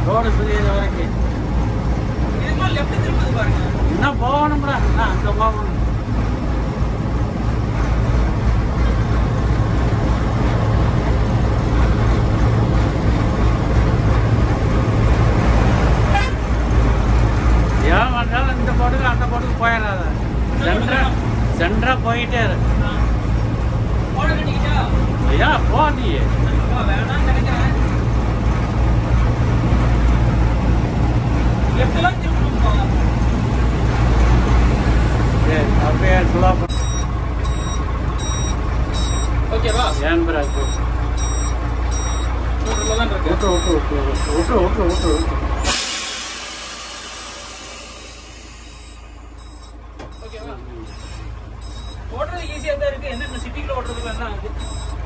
road புரியுது வரைக்கும் இதுக்குள்ள லெஃப்ட் திரும்புது பாருங்க இன்னும் போகணும்டா இன்னும் அங்கே போகணும் ஏன் வந்தாலும் இந்த போட்டுக்கு அந்த போட்டுக்கு போயிடாத சென்ட்ரா சென்ட்ரா போயிட்டே இரு போட கட்டிக்கிட்டா ஏன் போ நீ அப்பா வேணாம்னு நினைக்கிறேன் லெஃப்ட்லாம் திரும்பணும்ப்பா சரி அப்படியே ஸ்லோ ஓகேவா ஏன் பிராஜ் நூற்றுல தான் இருக்கு விட்டு விட்டு விட்டு விட்டு விட்டு விட்டு விட்டு ஓகேவா ஓட்டுறது ஈஸியா தான் இருக்கு என்னென்ன சிட்டிக்குள்ள ஓட்டுறதுக்கு என்ன இருக்கு